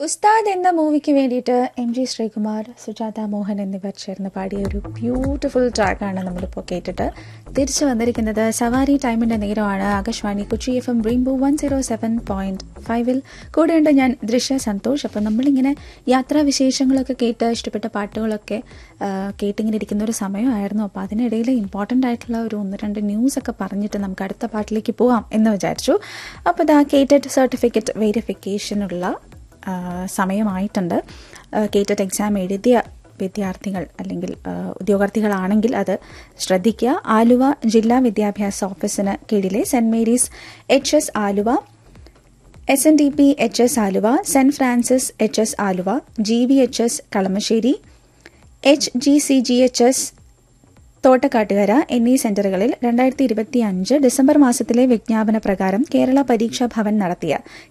ഉസ്താദ് എന്ന മൂവിക്ക് വേണ്ടിയിട്ട് എം ജി ശ്രീകുമാർ സുജാത മോഹൻ എന്നിവർ ചേർന്ന് പാടിയ ഒരു ബ്യൂട്ടിഫുൾ ട്രാക്കാണ് നമ്മളിപ്പോൾ കേട്ടിട്ട് തിരിച്ചു വന്നിരിക്കുന്നത് സവാരി ടൈമിന്റെ നേരമാണ് Akashvani Kochi F M Rainbow one zero seven point ഫൈവിൽ കൂടെയുണ്ട് ഞാൻ ദൃശ്യ സന്തോഷ് അപ്പം നമ്മളിങ്ങനെ യാത്രാ വിശേഷങ്ങളൊക്കെ കേട്ട് ഇഷ്ടപ്പെട്ട പാട്ടുകളൊക്കെ ആ, കേട്ടിങ്ങനെ ഇരിക്കുന്ന ഒരു സമയമായിരുന്നു അപ്പോൾ അതിനിടയിൽ ഇമ്പോർട്ടൻ്റ് ആയിട്ടുള്ള ഒരു ഒന്ന് രണ്ട് ന്യൂസ് ഒക്കെ പറഞ്ഞിട്ട് നമുക്ക് അടുത്ത പാട്ടിലേക്ക് പോവാം എന്ന് വിചാരിച്ചു അപ്പോൾ ഇതാ കേറ്റഡ് സർട്ടിഫിക്കറ്റ് വെരിഫിക്കേഷനുള്ള ആ, സമയമായിട്ടുണ്ട് കേറ്റഡ് എക്സാം എഴുതിയ വിദ്യാർത്ഥികൾ അല്ലെങ്കിൽ ആ, ഉദ്യോഗാർത്ഥികളാണെങ്കിൽ അത് ശ്രദ്ധിക്കുക ആലുവ ജില്ലാ വിദ്യാഭ്യാസ ഓഫീസിന് കീഴിലെ saint Mary's H S Aluva S N D P H S Aluva saint Francis H S Aluva G V H S Kalamassery H G C G H S Thottakkattukara എന്നീ സെന്ററുകളിൽ രണ്ടായിരത്തി ഇരുപത്തി അഞ്ച് ഡിസംബർ മാസത്തിലെ വിജ്ഞാപന പ്രകാരം കേരള പരീക്ഷാ ഭവൻ നടത്തിയ